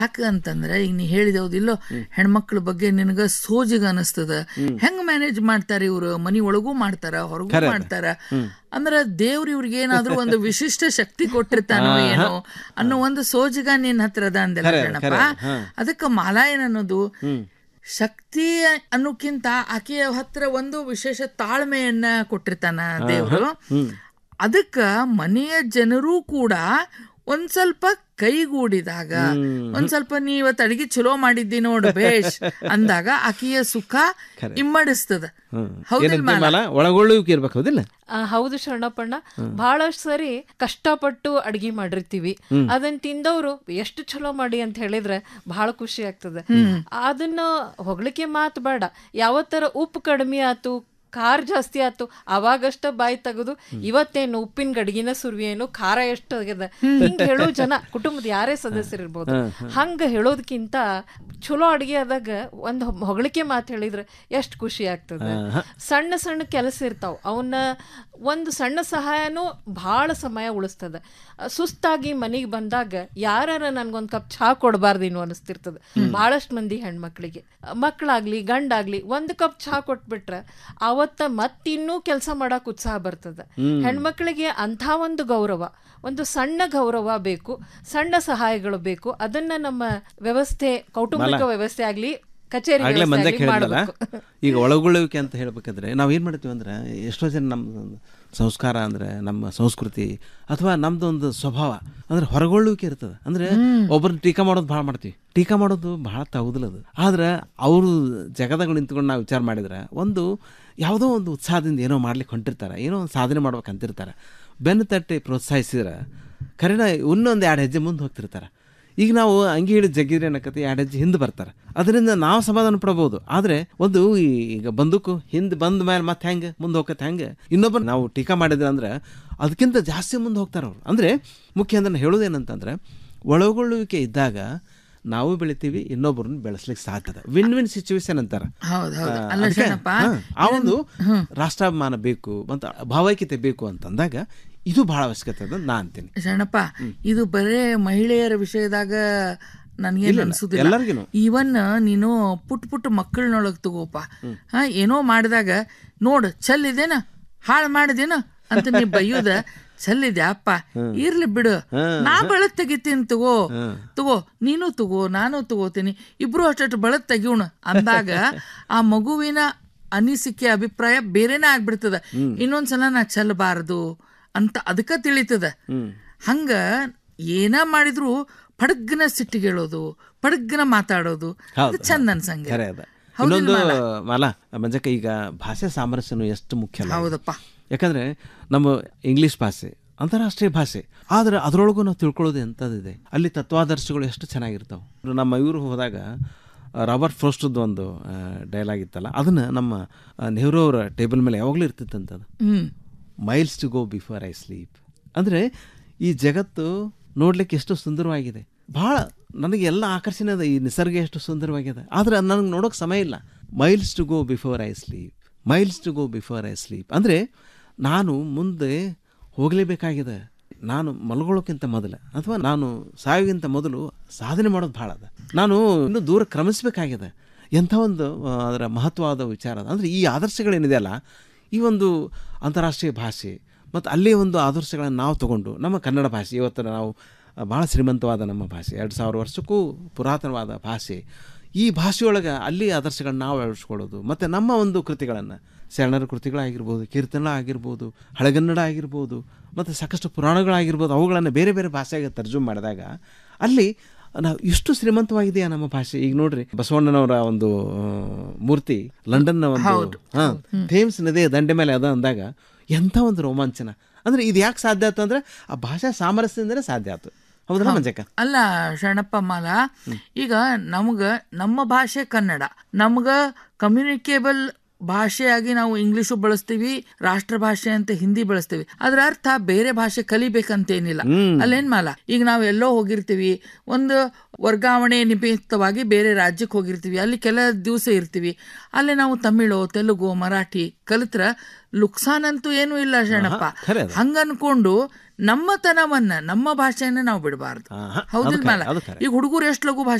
ಯಾಕ ಅಂತಂದ್ರೆ ಈಗ ನೀ ಹೇಳಿದೌದಿಲ್ಲೋ ಹೆಣ್ಮಕ್ಳ ಬಗ್ಗೆ ನಿನಗ ಸೋಜಿಗ ಅನಿಸ್ತದ ಹೆಂಗ್ ಮ್ಯಾನೇಜ್ ಮಾಡ್ತಾರ ಇವ್ರು ಮನಿ ಒಳಗೂ ಮಾಡ್ತಾರ ಹೊರಗೂ ಮಾಡ್ತಾರ ಅಂದ್ರ ದೇವ್ರ ಇವ್ರಿಗೆ ಏನಾದ್ರೂ ಒಂದು ವಿಶಿಷ್ಟ ಶಕ್ತಿ ಕೊಟ್ಟಿರ್ತಾನೋ ಏನೋ ಅನ್ನೋ ಒಂದು ಸೋಜಿಗ ನಿನ್ ಹತ್ರ ಅದ ಅಂದೆಲ್ಲ ಕಣಪ್ಪ ಅದಕ್ಕ ಮಾಲಾಯನ್ ಅನ್ನೋದು ಶಕ್ತಿ ಅನ್ನೋಕ್ಕಿಂತ ಆಕೆಯ ಹತ್ರ ಒಂದು ವಿಶೇಷ ತಾಳ್ಮೆಯನ್ನ ಕೊಟ್ಟಿರ್ತಾನ ದೇವ್ರು ಅದಕ್ಕ ಮನೆಯ ಜನರೂ ಕೂಡ ಒಂದ್ ಸ್ವಲ್ಪ ಕೈಗೂಡಿದಾಗ ಒಂದ್ ಸ್ವಲ್ಪ ನೀ ಇವತ್ತು ಅಡಿಗೆ ಚಲೋ ಮಾಡಿದ್ದಿ ನೋಡು ಬೇಷ್ ಅಂದಾಗ ಆಕೆಯ ಸುಖ ಇಮ್ಮಡಿಸ್ತದ ಹೌದಿಲ್ ಮಾಲ? ಮಾಲ ಒಳಗೊಳ್ಳುವಿಕೆ ಇರ್ಬೇಕು ಹೌದಿಲ್ಲ ಆ, ಹೌದು ಶರಣಪ್ಪಣ್ಣ ಬಹಳಷ್ಟು ಸರಿ ಕಷ್ಟಪಟ್ಟು ಅಡ್ಗೆ ಮಾಡಿರ್ತೀವಿ ಅದನ್ನ ತಿಂದವರು ಎಷ್ಟು ಚಲೋ ಮಾಡಿ ಅಂತ ಹೇಳಿದ್ರೆ ಬಹಳ ಖುಷಿ ಆಗ್ತದೆ ಅದನ್ನ ಹೊಗಳಿಕೆ ಮಾತು ಬೇಡ ಯಾವತ್ತರ ಉಪ್ಪು ಕಡಿಮೆ ಆತು ಖಾರ ಜಾಸ್ತಿ ಆತು ಅವಾಗಷ್ಟ ಬಾಯಿ ತೆಗೆದು ಇವತ್ತೇನು ಉಪ್ಪಿನ ಗಡಿಗಿನ ಸುರ್ವಿಯೇನು ಖಾರ ಎಷ್ಟು ಆಗ್ಯದ ಹಿಂಗ್ ಹೇಳೋ ಜನ ಕುಟುಂಬದ ಯಾರೇ ಸದಸ್ಯರಿರ್ಬೋದು ಹಂಗ ಹೇಳೋದಕ್ಕಿಂತ ಚಲೋ ಅಡಿಗೆ ಆದಾಗ ಒಂದು ಹೊಗಳಿಕೆ ಮಾತು ಹೇಳಿದ್ರೆ ಎಷ್ಟು ಖುಷಿ ಆಗ್ತದೆ ಸಣ್ಣ ಸಣ್ಣ ಕೆಲಸ ಇರ್ತಾವ ಅವನ್ನ ಒಂದು ಸಣ್ಣ ಸಹಾಯನೂ ಬಹಳ ಸಮಯ ಉಳಿಸ್ತದ ಅಹ್, ಸುಸ್ತಾಗಿ ಮನೆಗೆ ಬಂದಾಗ ಯಾರ ನನ್ಗೊಂದ್ ಕಪ್ ಚಹಾ ಕೊಡಬಾರ್ದೇನು ಅನಿಸ್ತಿರ್ತದೆ ಬಹಳಷ್ಟು ಮಂದಿ ಹೆಣ್ಮಕ್ಳಿಗೆ ಅಹ್, ಮಕ್ಳಾಗ್ಲಿ ಗಂಡಾಗ್ಲಿ ಒಂದ್ ಕಪ್ ಚಹಾ ಕೊಟ್ಬಿಟ್ರೆ ಅವತ್ತ ಮತ್ತಿನ್ನೂ ಕೆಲಸ ಮಾಡಕ್ ಉತ್ಸಾಹ ಬರ್ತದೆ ಹೆಣ್ಮಕ್ಳಿಗೆ ಅಂಥ ಒಂದು ಗೌರವ ಒಂದು ಸಣ್ಣ ಗೌರವ ಬೇಕು ಸಣ್ಣ ಸಹಾಯಗಳು ಬೇಕು ಅದನ್ನ ನಮ್ಮ ವ್ಯವಸ್ಥೆ ಕೌಟುಂಬಿಕ ವ್ಯವಸ್ಥೆ ಆಗ್ಲಿ ಕಚೇರಿ ಆಗ್ಲೇ ವ್ಯವಸ್ಥೆ ಮಂದಕ್ಕೆ ಆಗ್ಲಿ ಹೇಳಿದ್ರಲ್ಲ ಮಾಡ್ಬೇಕು ಈಗ ಒಳಗೊಳ್ಳುವಿಕೆ ಅಂತ ಹೇಳ್ಬೇಕಾದ್ರೆ ನಾವು ಏನು ಮಾಡ್ತೀವಿ ಅಂದ್ರೆ ಎಷ್ಟೋ ಜನ ನಮ್ಮ ಸಂಸ್ಕಾರ ಅಂದ್ರೆ ನಮ್ಮ ಸಂಸ್ಕೃತಿ ಅಥವಾ ನಮ್ದು ಒಂದು ಸ್ವಭಾವ ಅಂದ್ರೆ ಹೊರಗೊಳ್ಳುವಿಕೆ ಇರ್ತದೆ ಅಂದ್ರೆ ಒಬ್ಬರನ್ನ ಟೀಕಾ ಮಾಡೋದು ಭಾಳ ಮಾಡ್ತೀವಿ ಟೀಕಾ ಮಾಡೋದು ಭಾಳ ತಗುದಿಲ್ಲ ಅದು ಆದ್ರೆ ಅವರು ಜಗದಾಗ ನಿಂತ್ಕೊಂಡು ನಾವು ವಿಚಾರ ಮಾಡಿದ್ರೆ ಒಂದು ಯಾವುದೋ ಒಂದು ಉತ್ಸಾಹದಿಂದ ಏನೋ ಮಾಡ್ಲಿಕ್ಕೆ ಹೊಂಟಿರ್ತಾರೆ ಏನೋ ಒಂದು ಸಾಧನೆ ಮಾಡ್ಬೇಕಂತಿರ್ತಾರೆ ಬೆನ್ನು ತಟ್ಟಿ ಪ್ರೋತ್ಸಾಹಿಸಿದ್ರೆ ಖರೇನ ಇನ್ನೊಂದು ಎರಡು ಹೆಜ್ಜೆ ಮುಂದೆ ಹೋಗ್ತಿರ್ತಾರೆ ಈಗ ನಾವು ಅಂಗಿ ಹಿಡಿದು ಜಗ್ಗಿದ್ರೆ ಏನಕತಿ ಎರಡು ಹೆಜ್ಜೆ ಹಿಂದೆ ಬರ್ತಾರೆ ಅದರಿಂದ ನಾವು ಸಮಾಧಾನ ಪಡಬಹುದು ಆದರೆ ಒಂದು ಈ- ಈಗ ಬಂದೂಕು ಹಿಂದೆ ಬಂದ ಮೇಲೆ ಮತ್ತೆ ಹೆಂಗೆ ಮುಂದೆ ಹೋಗತ್ತೆ ಹೆಂಗೆ ಇನ್ನೊಬ್ಬರು ನಾವು ಟೀಕಾ ಮಾಡಿದ್ರೆ ಅಂದ್ರೆ ಅದಕ್ಕಿಂತ ಜಾಸ್ತಿ ಮುಂದೆ ಹೋಗ್ತಾರೆ ಅವ್ರು ಅಂದರೆ ಮುಖ್ಯ ಅಂದ್ರೆ ಹೇಳೋದೇನಂತಂದ್ರೆ ಒಳಗೊಳ್ಳುವಿಕೆ ಇದ್ದಾಗ ನಾವು ಬೆಳಿತೀವಿ ಇನ್ನೊಬ್ಬರನ್ನ ಬೆಳೆಸ್ಲಿಕ್ಕೆ ಸಾಧ್ಯದ ವಿನ್ ವಿನ್ ಸಿಚುವೇಶನ್ ಅಂತಾರೆ ಹೌದ್ ಹೌದ್ ಆ, ಅಲ್ಲ ಅದಕ್ಕೆ, ಶರಣಪ್ಪ ಹಾ, ಆ ಒಂದು ರಾಷ್ಟ್ರಾಭಿಮಾನ ಬೇಕು ಮತ್ತು ಭಾವೈಕ್ಯತೆ ಬೇಕು ಅಂತಂದಾಗ ಇದು ಬಹಳ ಅವಶ್ಯಕತೆ ಅದ ನಾ ಅಂತೀನಿ ಶರಣಪ್ಪ ಇದು ಬರೇ ಮಹಿಳೆಯರ ವಿಷಯದಾಗ ನನ್ಗೇನ್ ಅನ್ಸುದಿಲ್ಲ ಎಲ್ಲರಿಗೂನು. ಇವನ್ ನೀನು ಪುಟ್ ಪುಟ್ ಮಕ್ಕಳನ್ನೊಳಗ್ ತಗೋಪ ಹಾ ಏನೋ ಮಾಡಿದಾಗ ನೋಡ್ ಚಲ್ಲಿದೇನ ಹಾಳು ಮಾಡಿದೇನ ಅಂತ ನೀ ಬೈಯುದ ಚಲ್ಲಿದೆ ಅಪ್ಪ ಇರ್ಲಿ ಬಿಡು ನಾ ಬೆಳತ್ ತೆಗಿತೀನಿ ತಗೋ ತಗೋ ನೀನು ತಗೋ ನಾನು ತಗೋತೀನಿ ಇಬ್ರು ಅಷ್ಟು ಬೆಳತ್ ತೆಗಿಯೋಣ ಅಂದಾಗ ಆ ಮಗುವಿನ ಅನಿಸಿಕೆ ಅಭಿಪ್ರಾಯ ಬೇರೆನೇ ಆಗ್ಬಿಡ್ತದ ಇನ್ನೊಂದ್ಸಲ ನಾ ಚೆಲ್ಲಬಾರದು ಅಂತ ಅದಕ್ಕ ತಿಳಿತದ ಹಂಗ ಏನ ಮಾಡಿದ್ರು ಪಡಗ್ನ ಸಿಟ್ಟಿಗೇಳೋದು ಪಡಗ್ನ ಮಾತಾಡೋದು ಅದು ಚಂದ ಅನ್ಸಂಗ ಖರೆ ಅದ ಇನ್ನೊಂದು ಮಾಲ ಮಂಜಕ್ಕ ಈಗ ಭಾಷೆ ಸಾಮರಸ್ಯನು ಎಷ್ಟು ಮುಖ್ಯ ಅಲ್ಲ? ಹೌದಪ್ಪ ಯಾಕಂದ್ರೆ ನಮ್ಮ ಇಂಗ್ಲಿಷ್ ಭಾಷೆ ಅಂತಾರಾಷ್ಟ್ರೀಯ ಭಾಷೆ ಆದ್ರೆ ಅದರೊಳಗೂ ನಾವು ತಿಳ್ಕೊಳ್ಳೋದು ಎಂಥದ್ದಿದೆ ಅಲ್ಲಿ ತತ್ವಾದರ್ಶಗಳು ಎಷ್ಟು ಚೆನ್ನಾಗಿರ್ತಾವೆ ನಮ್ಮ ಇವರು ಹೋದಾಗ ಆ, ರಾಬರ್ಟ್ ಫ್ರೋಸ್ಟದ್ದು ಒಂದು ಡೈಲಾಗ್ ಇತ್ತಲ್ಲ ಅದನ್ನ ನಮ್ಮ ಆ, ನೆಹರು ಅವರ ಟೇಬಲ್ ಮೇಲೆ ಯಾವಾಗಲೂ ಇರ್ತಿತ್ತಂತದು hmm miles to go before I sleep ಅಂದರೆ ಈ ಜಗತ್ತು ನೋಡ್ಲಿಕ್ಕೆ ಎಷ್ಟು ಸುಂದರವಾಗಿದೆ ಭಾಳ ನನಗೆ ಎಲ್ಲ ಆಕರ್ಷಣೆ ಅದ ಈ ನಿಸರ್ಗ ಎಷ್ಟು ಸುಂದರವಾಗಿದೆ ಆದರೆ ನನಗೆ ನೋಡೋಕೆ ಸಮಯ ಇಲ್ಲ miles to go before I sleep miles to go before I sleep ಅಂದರೆ ನಾನು ಮುಂದೆ ಹೋಗಲೇಬೇಕಾಗಿದೆ ನಾನು ಮಲ್ಕೊಳ್ಳೋಕ್ಕಿಂತ ಮೊದಲು ಅಥವಾ ನಾನು ಸಾವಿಗಿಂತ ಮೊದಲು ಸಾಧನೆ ಮಾಡೋದು ಭಾಳ ಅದ ನಾನು ಇನ್ನೂ ದೂರ ಕ್ರಮಿಸಬೇಕಾಗಿದೆ ಎಂಥ ಒಂದು ಆ, ಅದರ ಮಹತ್ವವಾದ ವಿಚಾರ ಅದ ಅಂದರೆ ಈ ಆದರ್ಶಗಳೇನಿದೆಯಲ್ಲ ಈ ಒಂದು ಅಂತಾರಾಷ್ಟ್ರೀಯ ಭಾಷೆ ಮತ್ತು ಅಲ್ಲೇ ಒಂದು ಆದರ್ಶಗಳನ್ನು ನಾವು ತಗೊಂಡು ನಮ್ಮ ಕನ್ನಡ ಭಾಷೆ ಇವತ್ತು ನಾವು ಭಾಳ ಶ್ರೀಮಂತವಾದ ನಮ್ಮ ಭಾಷೆ ಎರಡು ಸಾವಿರ ವರ್ಷಕ್ಕೂ ಪುರಾತನವಾದ ಭಾಷೆ ಈ ಭಾಷೆಯೊಳಗೆ ಅಲ್ಲಿ ಆದರ್ಶಗಳನ್ನ ನಾವು ಅಳವಡಿಸ್ಕೊಳ್ಳೋದು ಮತ್ತು ನಮ್ಮ ಒಂದು ಕೃತಿಗಳನ್ನು ಶರಣರ ಕೃತಿಗಳಾಗಿರ್ಬೋದು ಕೀರ್ತನ ಆಗಿರ್ಬೋದು ಹಳೆಗನ್ನಡ ಆಗಿರ್ಬೋದು ಮತ್ತು ಸಾಕಷ್ಟು ಪುರಾಣಗಳಾಗಿರ್ಬೋದು ಅವುಗಳನ್ನು ಬೇರೆ ಬೇರೆ ಭಾಷೆಗೆ ತರ್ಜುಮೆ ಮಾಡಿದಾಗ ಅಲ್ಲಿ ನಾವು ಇಷ್ಟು ಶ್ರೀಮಂತವಾಗಿದೆಯಾ ನಮ್ಮ ಭಾಷೆ ಈಗ ನೋಡ್ರಿ ಬಸವಣ್ಣನವರ ಒಂದು ಆ, ಮೂರ್ತಿ ಲಂಡನ್ನ ಒಂದು ಹಾ ಥೇಮ್ಸ್ ನದಿಯ ದಂಡೆ ಮೇಲೆ ಅದ ಅಂದಾಗ ಎಂಥ ಒಂದು ರೋಮಾಂಚನ ಅಂದ್ರೆ ಇದು ಯಾಕೆ ಸಾಧ್ಯ ಆಯ್ತು ಅಂದ್ರೆ ಆ ಭಾಷಾ ಸಾಮರಸ್ಯದಿಂದಲೇ ಸಾಧ್ಯ ಆಯ್ತು ಹೌದಲ್ಲ ಮಂಜಕ್ಕ ಅಲ್ಲ ಶರಣಪ್ಪ ಮಾಲ ಈಗ ನಮ್ಗ ನಮ್ಮ ಭಾಷೆ ಕನ್ನಡ ನಮ್ಗ ಕಮ್ಯುನಿಕೇಬಲ್ ಭಾಷೆಯಾಗಿ ನಾವು ಇಂಗ್ಲಿಷು ಬಳಸ್ತೀವಿ ರಾಷ್ಟ್ರ ಭಾಷೆ ಅಂತ ಹಿಂದಿ ಬಳಸ್ತೀವಿ ಅದ್ರ ಅರ್ಥ ಬೇರೆ ಭಾಷೆ ಕಲಿಬೇಕಂತೇನಿಲ್ಲ ಅಲ್ಲೇನ್ ಮಾಲ ಈಗ ನಾವು ಎಲ್ಲೋ ಹೋಗಿರ್ತೀವಿ ಒಂದು ವರ್ಗಾವಣೆ ನಿಮಿತ್ತವಾಗಿ ಬೇರೆ ರಾಜ್ಯಕ್ಕೆ ಹೋಗಿರ್ತೀವಿ ಅಲ್ಲಿ ಕೆಲ ದಿವಸ ಇರ್ತೀವಿ ಅಲ್ಲಿ ನಾವು ತಮಿಳು ತೆಲುಗು ಮರಾಠಿ ಕಲಿತ್ರ ಲುಕ್ಸಾನ್ ಅಂತೂ ಏನೂ ಇಲ್ಲ ಶರಣಪ್ಪ ಖರೆ ಅದು. ಹಂಗ ಅನ್ಕೊಂಡು ನಮ್ಮತನವನ್ನ ನಮ್ಮ ಭಾಷೆಯನ್ನ ನಾವು ಬಿಡಬಾರ್ದು ಆಹಾ, ಅದು ಹೌದಿಲ್ ಖರೆ, ಮಾಲ ಅದು ಖರೆ. ಈಗ ಹುಡುಗರು ಎಷ್ಟು ಲಘು ಭಾಷೆ